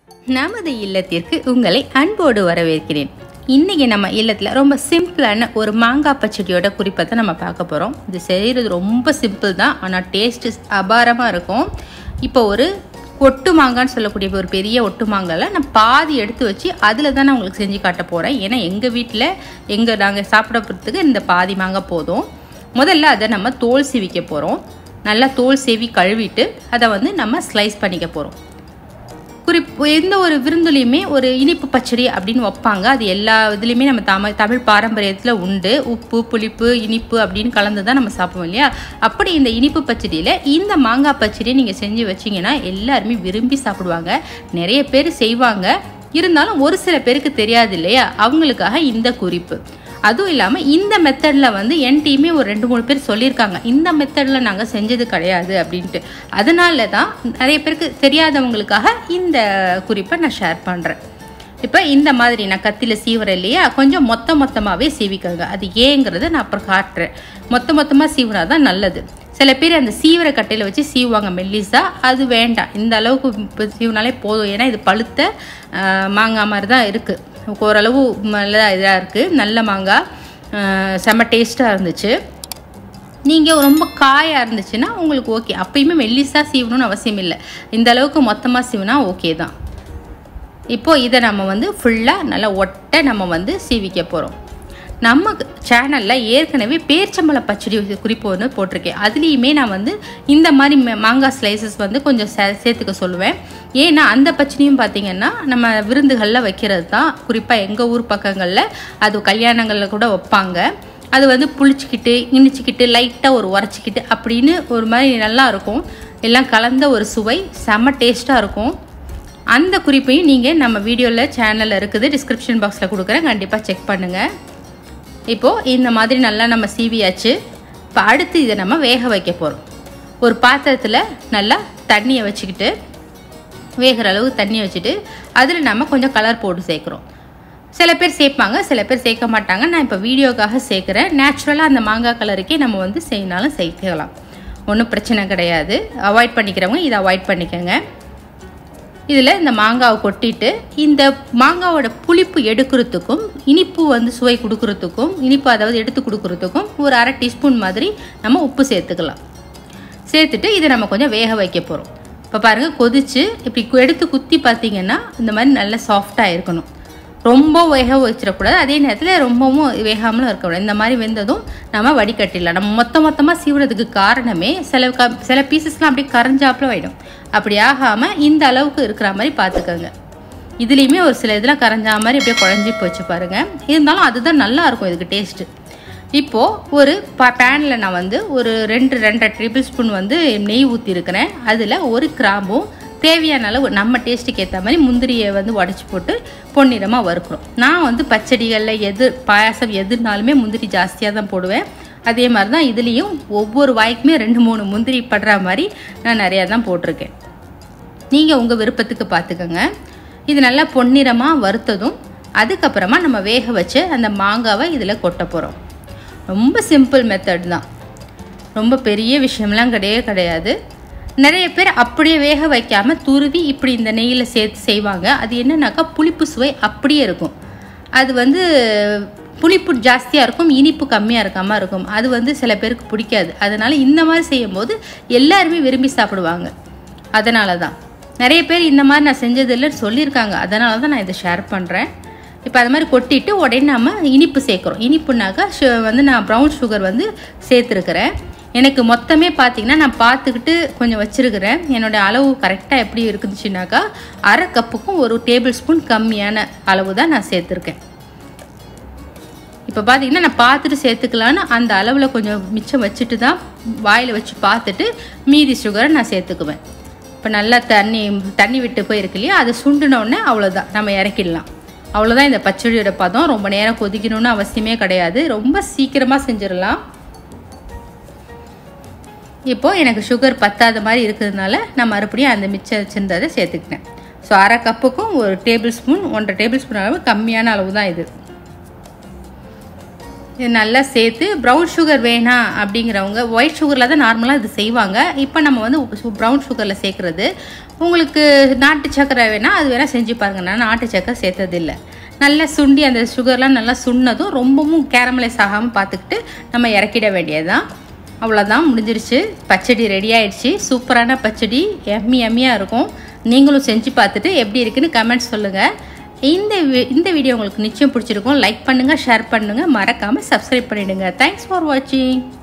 நமது இல்லத்திற்கு உங்களை அன்போடு வரவேற்கிறேன் இன்றைக்கி நம்ம இல்லத்தில் ரொம்ப சிம்பிளான ஒரு மாங்காய் பச்சடியோட குறிப்பை தான் நம்ம பார்க்க போகிறோம் இது செய்கிறது ரொம்ப சிம்பிள் தான் ஆனால் டேஸ்ட்டு அபாரமாக இருக்கும் இப்போ ஒரு ஒட்டு மாங்கான்னு சொல்லக்கூடிய ஒரு பெரிய ஒட்டு மாங்காயில் நான் பாதி எடுத்து வச்சு அதில் தான் நான் உங்களுக்கு செஞ்சு காட்ட போகிறேன் ஏன்னா எங்கள் வீட்டில் எங்கள் நாங்கள் சாப்பிட போகிறதுக்கு இந்த பாதி மாங்காய் போதும் முதல்ல அதை நம்ம தோல் சீவிக்க போகிறோம் நல்லா தோல் சீவி கழுவிட்டு அதை வந்து நம்ம ஸ்லைஸ் பண்ணிக்க போகிறோம் குறிப் எந்த ஒரு விருந்துலையுமே ஒரு இனிப்பு பச்சடி அப்படின்னு வைப்பாங்க அது எல்லா இதுலேயுமே நம்ம தமிழ் தமிழ் பாரம்பரியத்தில் உண்டு உப்பு புளிப்பு இனிப்பு அப்படின்னு கலந்து தான் நம்ம சாப்பிடுவோம் இல்லையா அப்படி இந்த இனிப்பு பச்சடியில் இந்த மாங்காய் பச்சடியை நீங்கள் செஞ்சு வச்சிங்கன்னா எல்லாருமே விரும்பி சாப்பிடுவாங்க நிறைய பேர் செய்வாங்க இருந்தாலும் ஒரு சில பேருக்கு தெரியாது இல்லையா அவங்களுக்காக இந்த குறிப்பு அதுவும் இல்லாமல் இந்த மெத்தடில் வந்து என் டீமே ஒரு ரெண்டு மூணு பேர் சொல்லியிருக்காங்க இந்த மெத்தடில் நாங்கள் செஞ்சது கிடையாது அப்படின்ட்டு அதனால தான் நிறைய பேருக்கு தெரியாதவங்களுக்காக இந்த குறிப்பை நான் ஷேர் பண்ணுறேன் இப்போ இந்த மாதிரி நான் கத்தியில் சீவுறேன் இல்லையா கொஞ்சம் மொத்த மொத்தமாகவே சீவிக்கோங்க அது ஏங்கிறத நான் அப்புறம் காட்டுறேன் மொத்த மொத்தமாக சீவுனா தான் நல்லது சில பேர் அந்த சீவர கட்டையில் வச்சு சீவுவாங்க மெல்லிஸா அது வேண்டாம் இந்த அளவுக்கு சீவுனாலே போதும் ஏன்னா இது பழுத்த மாங்காய் மாதிரி தான் இருக்குது ஓரளவு நல்ல இதாக இருக்குது நல்ல மாங்காய் செம்ம டேஸ்ட்டாக இருந்துச்சு நீங்கள் ரொம்ப காயாக இருந்துச்சுன்னா உங்களுக்கு ஓகே அப்பயுமே மெல்லிஸாக சீவணும்னு அவசியம் இல்லை இந்த அளவுக்கு மொத்தமாக சீவினா ஓகே தான் இப்போது இதை நம்ம வந்து ஃபுல்லாக நல்லா ஒட்ட நம்ம வந்து சீவிக்க போகிறோம் நம்ம சேனலில் ஏற்கனவே பேர்ச்சம்பளம் பச்சடி குறிப்பு ஒன்று போட்டிருக்கேன் அதுலேயுமே நான் வந்து இந்த மாதிரி மாங்காய் ஸ்லைசஸ் வந்து கொஞ்சம் சே சேர்த்துக்க சொல்லுவேன் ஏன்னா அந்த பச்சடியும் பார்த்திங்கன்னா நம்ம விருந்துகளில் வைக்கிறது தான் குறிப்பாக எங்கள் ஊர் பக்கங்களில் அது கல்யாணங்களில் கூட வைப்பாங்க அது வந்து புளிச்சிக்கிட்டு இனிச்சிக்கிட்டு லைட்டாக ஒரு உரைச்சிக்கிட்டு அப்படின்னு ஒரு மாதிரி நல்லா இருக்கும் எல்லாம் கலந்த ஒரு சுவை செம்ம டேஸ்ட்டாக இருக்கும் அந்த குறிப்பையும் நீங்கள் நம்ம வீடியோவில் சேனலில் இருக்குது டிஸ்கிரிப்ஷன் பாக்ஸில் கொடுக்குறேன் கண்டிப்பாக செக் பண்ணுங்கள் இப்போது இந்த மாதிரி நல்லா நம்ம சீவியாச்சு இப்போ அடுத்து இதை நம்ம வேக வைக்க போகிறோம் ஒரு பாத்திரத்தில் நல்லா தண்ணியை வச்சுக்கிட்டு வேகிற அளவு தண்ணி வச்சுட்டு அதில் நம்ம கொஞ்சம் கலர் போட்டு சேர்க்குறோம் சில பேர் சேர்ப்பாங்க சில பேர் சேர்க்க மாட்டாங்க நான் இப்போ வீடியோக்காக சேர்க்குறேன் நேச்சுரலாக அந்த மாங்காய் கலருக்கே நம்ம வந்து செய்யினாலும் சேர்க்கலாம் ஒன்றும் பிரச்சனை கிடையாது அவாய்ட் பண்ணிக்கிறவங்க இதை அவாய்ட் பண்ணிக்கோங்க இதில் இந்த மாங்காவை கொட்டிட்டு இந்த மாங்காவோட புளிப்பு எடுக்கிறதுக்கும் இனிப்பு வந்து சுவை கொடுக்கறதுக்கும் இனிப்பு அதாவது எடுத்து கொடுக்கறதுக்கும் ஒரு அரை டீஸ்பூன் மாதிரி நம்ம உப்பு சேர்த்துக்கலாம் சேர்த்துட்டு இதை நம்ம கொஞ்சம் வேக வைக்க போகிறோம் இப்போ பாருங்கள் கொதித்து இப்படி எடுத்து குத்தி பார்த்தீங்கன்னா இந்த மாதிரி நல்லா சாஃப்டாக இருக்கணும் ரொம்ப வேக வச்சிடக்கூடாது அதே நேரத்தில் ரொம்பவும் வேகாமலும் இருக்கக்கூடாது இந்த மாதிரி வெந்ததும் நம்ம வடிகட்டிடலாம் நம்ம மொத்த மொத்தமாக சீவுறதுக்கு காரணமே சில க சில பீசஸ்லாம் அப்படியே கரைஞ்சாப்புல ஆகிடும் அப்படி ஆகாமல் இந்த அளவுக்கு இருக்கிற மாதிரி பார்த்துக்கோங்க இதுலேயுமே ஒரு சில இதெல்லாம் கரைஞ்சா மாதிரி அப்படியே குழஞ்சி போச்சு பாருங்கள் இருந்தாலும் அதுதான் நல்லா இருக்கும் இதுக்கு டேஸ்ட்டு இப்போது ஒரு ப பேனில் நான் வந்து ஒரு ரெண்டு ரெண்டரை டேபிள் ஸ்பூன் வந்து நெய் ஊற்றிருக்கிறேன் அதில் ஒரு கிராம்பும் தேவையான அளவு நம்ம டேஸ்ட்டுக்கு ஏற்ற மாதிரி முந்திரியை வந்து உடச்சி போட்டு பொன்னிறமாக வறுக்கிறோம் நான் வந்து பச்சடிகளில் எது பாயாசம் எதுனாலுமே முந்திரி ஜாஸ்தியாக தான் போடுவேன் அதே மாதிரி தான் இதுலேயும் ஒவ்வொரு வாய்க்குமே ரெண்டு மூணு முந்திரி படுற மாதிரி நான் நிறையா தான் போட்டிருக்கேன் நீங்கள் உங்கள் விருப்பத்துக்கு பார்த்துக்கோங்க இது நல்லா பொன்னிறமாக வறுத்ததும் அதுக்கப்புறமா நம்ம வேக வச்சு அந்த மாங்காவை இதில் கொட்ட போகிறோம் ரொம்ப சிம்பிள் மெத்தட் தான் ரொம்ப பெரிய விஷயம்லாம் கிடையவே கிடையாது நிறைய பேர் அப்படியே வேக வைக்காமல் துருவி இப்படி இந்த நெய்யில் சேர்த்து செய்வாங்க அது என்னன்னாக்கா புளிப்பு சுவை அப்படியே இருக்கும் அது வந்து புளிப்பு ஜாஸ்தியாக இருக்கும் இனிப்பு கம்மியாக இருக்காமல் இருக்கும் அது வந்து சில பேருக்கு பிடிக்காது அதனால் இந்த மாதிரி செய்யும்போது எல்லாருமே விரும்பி சாப்பிடுவாங்க அதனால தான் நிறைய பேர் இந்த மாதிரி நான் செஞ்சதில்லைன்னு சொல்லியிருக்காங்க அதனால தான் நான் இதை ஷேர் பண்ணுறேன் இப்போ அது மாதிரி கொட்டிட்டு உடனே நம்ம இனிப்பு சேர்க்குறோம் இனிப்புனாக்கா வந்து நான் ப்ரௌன் சுகர் வந்து சேர்த்துருக்கிறேன் எனக்கு மொத்தமே பார்த்தீங்கன்னா நான் பார்த்துக்கிட்டு கொஞ்சம் வச்சுருக்கிறேன் என்னோடய அளவு கரெக்டாக எப்படி இருக்குதுச்சுனாக்கா அரை கப்புக்கும் ஒரு டேபிள் ஸ்பூன் கம்மியான அளவு தான் நான் சேர்த்துருக்கேன் இப்போ பார்த்தீங்கன்னா நான் பார்த்துட்டு சேர்த்துக்கலான்னு அந்த அளவில் கொஞ்சம் மிச்சம் வச்சுட்டு தான் வாயில் வச்சு பார்த்துட்டு மீதி சுகரை நான் சேர்த்துக்குவேன் இப்போ நல்லா தண்ணி தண்ணி விட்டு போயிருக்கு இல்லையா அதை சுண்டுனோடனே அவ்வளோதான் நம்ம இறக்கிடலாம் அவ்வளோதான் இந்த பச்சடியோட பதம் ரொம்ப நேரம் கொதிக்கணும்னு அவசியமே கிடையாது ரொம்ப சீக்கிரமாக செஞ்சிடலாம் இப்போது எனக்கு சுகர் பத்தாத மாதிரி இருக்கிறதுனால நான் மறுபடியும் அந்த மிச்சம் வச்சுருந்ததை சேர்த்துக்கிட்டேன் ஸோ அரை கப்புக்கும் ஒரு டேபிள் ஸ்பூன் ஒன்றரை டேபிள் ஸ்பூன் அளவு கம்மியான அளவு தான் இது இது நல்லா சேர்த்து ப்ரௌன் சுகர் வேணாம் அப்படிங்கிறவங்க ஒயிட் சுகரில் தான் நார்மலாக இது செய்வாங்க இப்போ நம்ம வந்து ப்ரௌன் சுகரில் சேர்க்குறது உங்களுக்கு நாட்டு சக்கரை வேணால் அது வேணால் செஞ்சு பாருங்க நான் நாட்டு சக்கரை சேர்த்ததில்லை நல்லா சுண்டி அந்த சுகர்லாம் நல்லா சுண்ணதும் ரொம்பவும் கேரமலைஸ் ஆகாமல் பார்த்துக்கிட்டு நம்ம இறக்கிட வேண்டியதுதான் அவ்வளோதான் முடிஞ்சிருச்சு பச்சடி ரெடி ஆயிடுச்சு சூப்பரான பச்சடி எம்மி எம்மியாக இருக்கும் நீங்களும் செஞ்சு பார்த்துட்டு எப்படி இருக்குன்னு கமெண்ட்ஸ் சொல்லுங்கள் இந்த வி- இந்த வீடியோ உங்களுக்கு நிச்சயம் பிடிச்சிருக்கும் லைக் பண்ணுங்கள் ஷேர் பண்ணுங்கள் மறக்காமல் சப்ஸ்கிரைப் பண்ணிவிடுங்க தேங்க்ஸ் ஃபார் வாட்சிங்